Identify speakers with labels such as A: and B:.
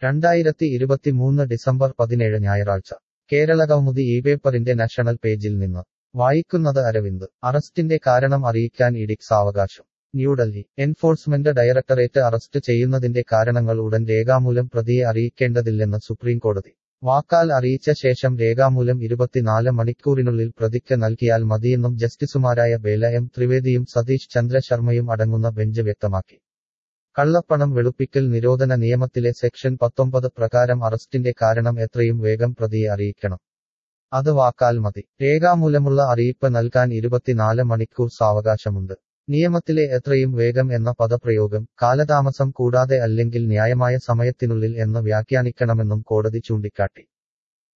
A: രണ്ടായിരത്തി ഇരുപത്തിമൂന്ന് ഡിസംബർ പതിനേഴ് ഞായറാഴ്ച കേരളകൗമുദി ഈ പേപ്പറിന്റെ നാഷണൽ പേജിൽ നിന്ന് വായിക്കുന്നത് അരവിന്ദ് അറസ്റ്റിന്റെ കാരണം അറിയിക്കാൻ ഇഡിക് സാവകാശം ന്യൂഡൽഹി എൻഫോഴ്സ്മെന്റ് ഡയറക്ടറേറ്റ് അറസ്റ്റ് ചെയ്യുന്നതിന്റെ കാരണങ്ങൾ ഉടൻ രേഖാമൂലം പ്രതിയെ അറിയിക്കേണ്ടതില്ലെന്ന് സുപ്രീംകോടതി വാക്കാൽ അറിയിച്ച ശേഷം രേഖാമൂലം ഇരുപത്തിനാല് മണിക്കൂറിനുള്ളിൽ പ്രതിക്ക് നൽകിയാൽ മതിയെന്നും ജസ്റ്റിസുമാരായ ബേല എം ത്രിവേദിയും സതീഷ് ചന്ദ്ര ശർമ്മയും അടങ്ങുന്ന ബെഞ്ച് വ്യക്തമാക്കി കള്ളപ്പണം വെളുപ്പിക്കൽ നിരോധന നിയമത്തിലെ സെക്ഷൻ പത്തൊമ്പത് പ്രകാരം അറസ്റ്റിന്റെ കാരണം എത്രയും വേഗം പ്രതിയെ അറിയിക്കണം അത് വാക്കാൽ മതി രേഖാമൂലമുള്ള അറിയിപ്പ് നൽകാൻ ഇരുപത്തിനാല് മണിക്കൂർ സാവകാശമുണ്ട് നിയമത്തിലെ എത്രയും വേഗം എന്ന പദപ്രയോഗം കാലതാമസം കൂടാതെ അല്ലെങ്കിൽ ന്യായമായ സമയത്തിനുള്ളിൽ എന്ന് വ്യാഖ്യാനിക്കണമെന്നും കോടതി ചൂണ്ടിക്കാട്ടി